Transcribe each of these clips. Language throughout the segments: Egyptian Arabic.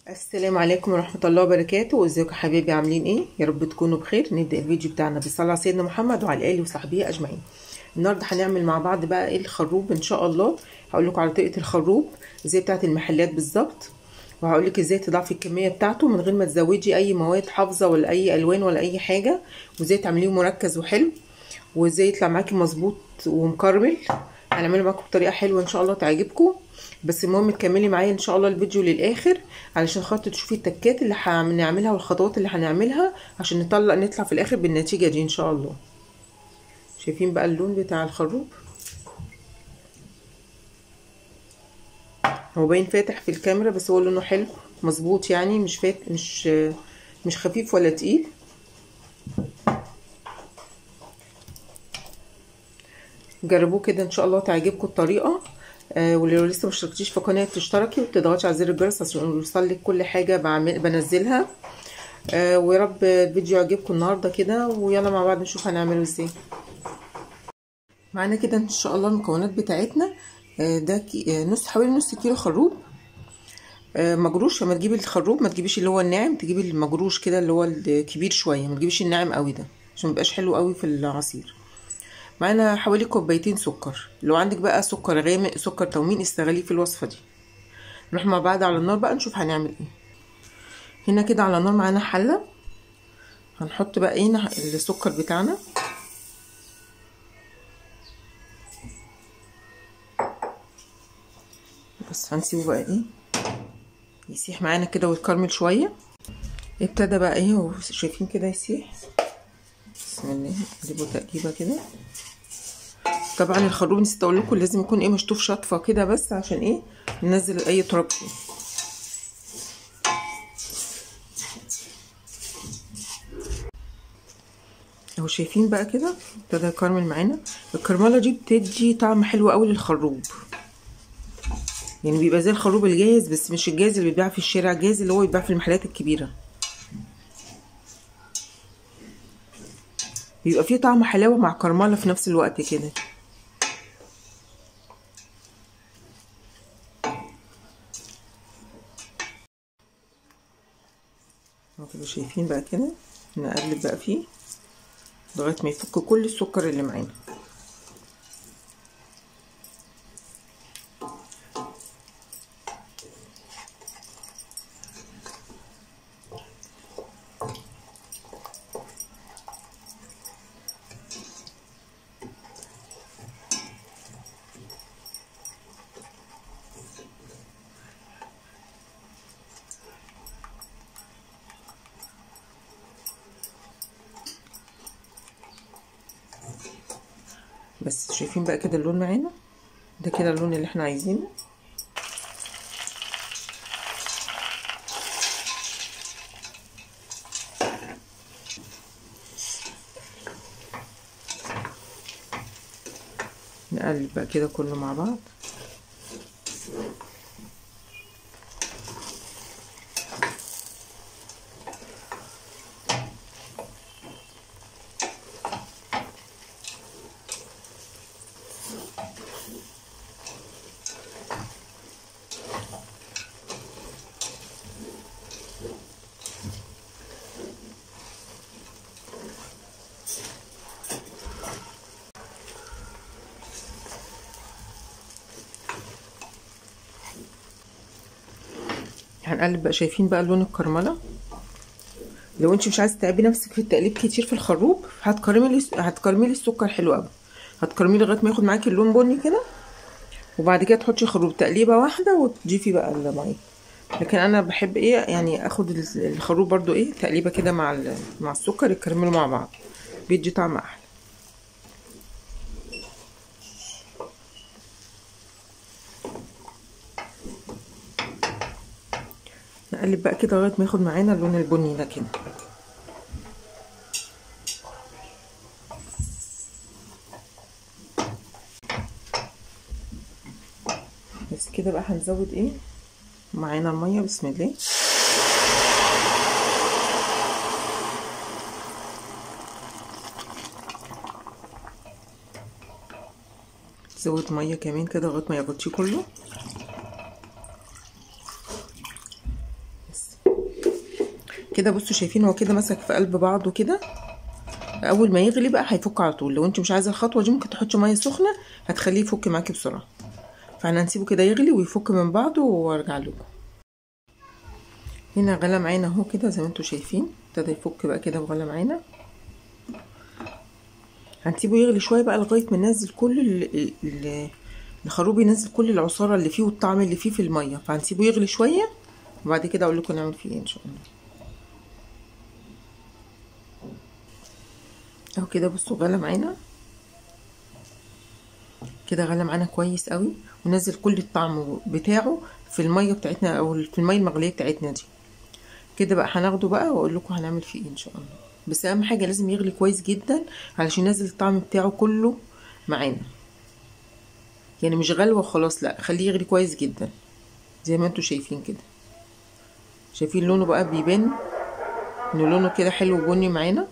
السلام عليكم ورحمة الله وبركاته ازيكم يا حبايبي عاملين ايه يا رب تكونوا بخير نبدأ الفيديو بتاعنا بالصلاة على سيدنا محمد وعلى آله وصحبه أجمعين النهاردة هنعمل مع بعض بقى ايه الخروب ان شاء الله هقول لكم على طريقة الخروب زي بتاعة المحلات بالظبط وهقول لك ازاي تضاعفي الكمية بتاعته من غير ما تزودي اي مواد حافظة ولا اي الوان ولا اي حاجة وازاي تعمليه مركز وحلو وازاي يطلع معاكي مظبوط ومكرمل هنعمله معاكم بطريقة حلوة ان شاء الله تعجبكم بس المهم تكملي معايا ان شاء الله الفيديو للاخر علشان خاطر تشوفي التكات اللي هنعملها والخطوات اللي هنعملها عشان نطلع نطلع في الاخر بالنتيجه دي ان شاء الله شايفين بقى اللون بتاع الخروب هو باين فاتح في الكاميرا بس هو لونه حلو مظبوط يعني مش فات مش مش خفيف ولا تقيل جربوه كده ان شاء الله تعجبكم الطريقه آه ولو لسه ما اشتركتيش في القناه تشتركي وتضغطي على زر الجرس عشان يوصلك كل حاجه بعمل بنزلها آه ويا رب الفيديو يعجبكم النهارده كده ويلا مع بعض نشوف هنعمله ازاي معانا كده ان شاء الله المكونات بتاعتنا آه ده كي نص حوالي نص كيلو خروب مجروش لما تجيبي الخروب ما تجيبيش اللي هو الناعم تجيبي المجروش كده اللي هو الكبير شويه ما تجيبيش الناعم قوي ده عشان ميبقاش حلو قوي في العصير معانا حوالي كوبايتين سكر لو عندك بقى سكر غامق سكر تومين استغليه في الوصفه دي نروح مع بعض على النار بقى نشوف هنعمل ايه هنا كده على النار معانا حله هنحط بقى ايه السكر بتاعنا بس هنسيبه بقى ايه يسيح معانا كده ويتكرمل شويه ابتدى بقى ايه شايفين كده يسيح بسم الله نجيبه تقليبه كده طبعا الخروب نسيت اقول لكم لازم يكون ايه مشطوف شطفه كده بس عشان ايه ننزل اي تراب فيه اهو شايفين بقى كده ابتدى يكرمل معانا الكرمله دي بتدي طعم حلو قوي للخروب يعني بيبقى زي الخروب الجاهز بس مش الجاهز اللي بيتباع في الشارع الجاهز اللي هو بيتباع في المحلات الكبيره بيبقى فيه طعم حلاوه مع كرمله في نفس الوقت كده كده شايفين بقى كده نقلب بقى فيه لغايه ما يفك كل السكر اللي معانا بس شايفين بقى كده اللون معانا ده كده اللون اللي احنا عايزينه نقلب بقى كده كله مع بعض هنقلب بقى شايفين بقى لون الكرمله لو انت مش عايزه تتعبي نفسك في التقليب كتير في الخروب هتكرملي هتكرملي السكر حلو قوي هتكرملي لغايه ما ياخد معاكي اللون بني كده وبعد كده تحطي خروب تقليبه واحده وتضيفي بقى الميه لكن انا بحب ايه يعني اخد الخروب برضو ايه تقليبه كده مع مع السكر يكرملوا مع بعض بيدي طعم احلى نقلب بقى كده لغايه ما ياخد معانا اللون البني ده كده بس كده بقى هنزود ايه معانا الميه بسم الله زود ميه كمان كده لغايه ما يغطيه كله بس كده بصوا شايفين هو كده مسك في قلب بعضه كده اول ما يغلي بقى هيفك على طول لو انت مش عايزه الخطوه دي ممكن تحطي ميه سخنه هتخليه يفك معاكي بسرعه فاحنا هنسيبه كده يغلي ويفك من بعضه وارجع لكم هنا غلى معانا اهو كده زي ما انتم شايفين ابتدى يفك بقى كده وغلى معانا هنسيبه يغلي شويه بقى لغايه ما ينزل كل ال- ال- الخروب ينزل كل العصاره اللي فيه والطعم اللي فيه في الميه فهنسيبه يغلي شويه وبعد كده اقول لكم نعمل فيه ايه ان شاء الله اهو كده بصوا غلى معانا كده غلى معانا كويس قوي ونزل كل الطعم بتاعه في الميه بتاعتنا او في الميه المغليه بتاعتنا دي كده بقى هناخده بقى واقول لكم هنعمل فيه ايه ان شاء الله بس اهم حاجه لازم يغلي كويس جدا علشان ينزل الطعم بتاعه كله معانا يعني مش غلوه وخلاص لا خليه يغلي كويس جدا زي ما انتم شايفين كده شايفين لونه بقى بيبان ان لونه كده حلو بني معانا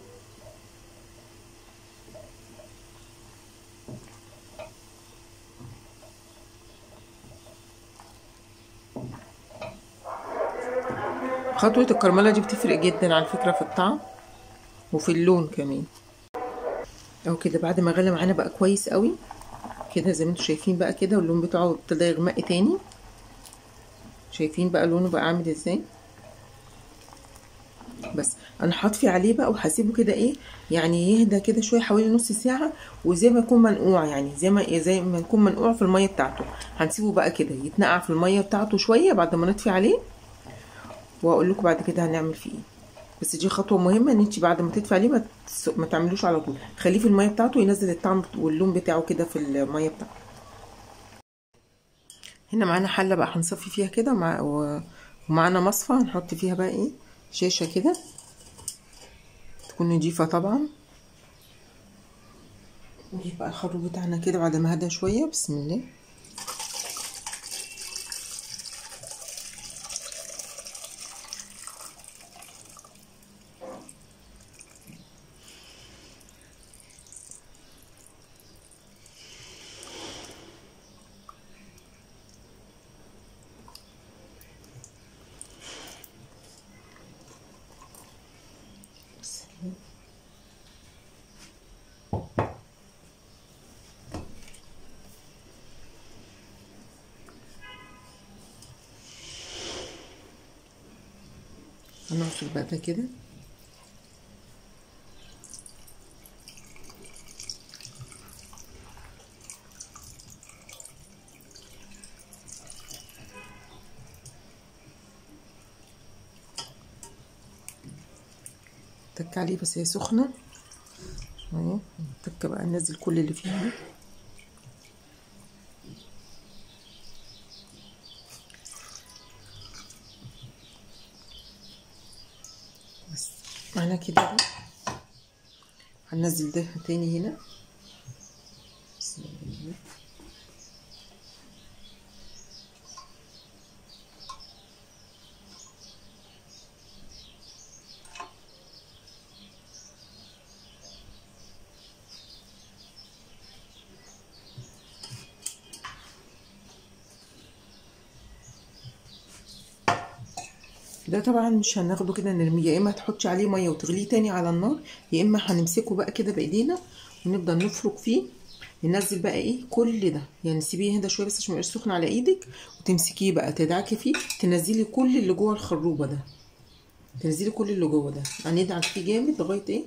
خطوة الكرملة دي بتفرق جدا على فكرة في الطعم وفي اللون كمان اهو كده بعد ما غلى معانا بقى كويس قوي كده زي ما انتم شايفين بقى كده واللون بتاعه ابتدى يغمق تاني شايفين بقى لونه بقى عامل ازاي بس انا هطفي عليه بقى وهسيبه كده ايه يعني يهدى كده شويه حوالي نص ساعه وزي ما يكون منقوع يعني زي ما زي ما يكون منقوع في الميه بتاعته هنسيبه بقى كده يتنقع في الميه بتاعته شويه بعد ما نطفي عليه واقول لكم بعد كده هنعمل فيه ايه بس دي خطوه مهمه ان انت بعد ما تدفي عليه ما, تس... ما تعملوش على طول خليه في الميه بتاعته ينزل الطعم واللون بتاعه كده في الميه بتاعته هنا معانا حله بقى هنصفي فيها كده مع... و... ومعانا مصفى هنحط فيها بقى ايه شاشه كده تكون نضيفه طبعا نجيب بقى الخروب بتاعنا كده بعد ما هدى شويه بسم الله هنعصر بقى ده كده تك عليه بس هي سخنة شوية تك بقى ننزل كل اللي فيها بس معنا كده بقى هننزل ده تاني هنا بسم الله ده طبعا مش هناخده كده نرميه يا اما تحطي عليه ميه وتغليه تاني على النار يا اما هنمسكه بقى كده بايدينا ونفضل نفرك فيه ننزل بقى ايه كل ده يعني سيبيه يهدى شويه بس عشان ما يبقاش سخن على ايدك وتمسكيه بقى تدعكي فيه تنزلي كل اللي جوه الخروبه ده تنزلي كل اللي جوه ده يعني ندعك فيه جامد لغايه ايه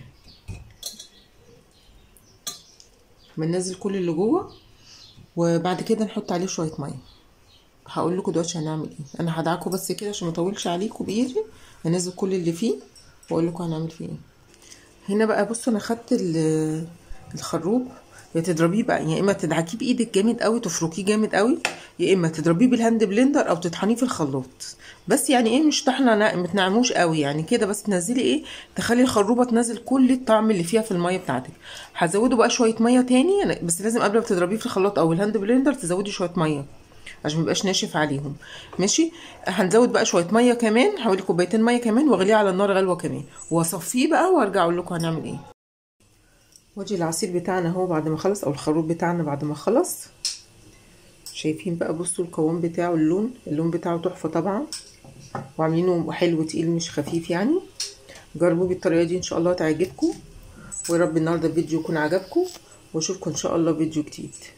ما ننزل كل اللي جوه وبعد كده نحط عليه شويه ميه هقول لكم دلوقتي هنعمل ايه انا هدعكه بس كده عشان ما اطولش عليكم بايدي هنزل كل اللي فيه واقول لكم هنعمل فيه ايه هنا بقى بصوا انا خدت الخروب يا تضربيه بقى يا اما تدعكيه بايدك جامد قوي تفركيه جامد قوي يا اما تضربيه بالهاند بلندر او تطحنيه في الخلاط بس يعني ايه مش طحنه ما تنعموش قوي يعني كده بس تنزلي ايه تخلي الخروبه تنزل كل الطعم اللي فيها في الميه بتاعتك هزوده بقى شويه ميه تاني بس لازم قبل ما تضربيه في الخلاط او الهاند بلندر تزودي شويه ميه عشان ميبقاش ناشف عليهم ماشي هنزود بقى شويه ميه كمان حوالي كوبايتين ميه كمان واغليه على النار غلوه كمان واصفيه بقى وارجع اقول لكم هنعمل ايه وادي العصير بتاعنا اهو بعد ما خلص او الخروب بتاعنا بعد ما خلص شايفين بقى بصوا القوام بتاعه اللون اللون بتاعه تحفه طبعا وعاملينه حلو تقيل مش خفيف يعني جربوه بالطريقه دي ان شاء الله تعجبكم ويا رب النهارده الفيديو يكون عجبكم واشوفكم ان شاء الله فيديو جديد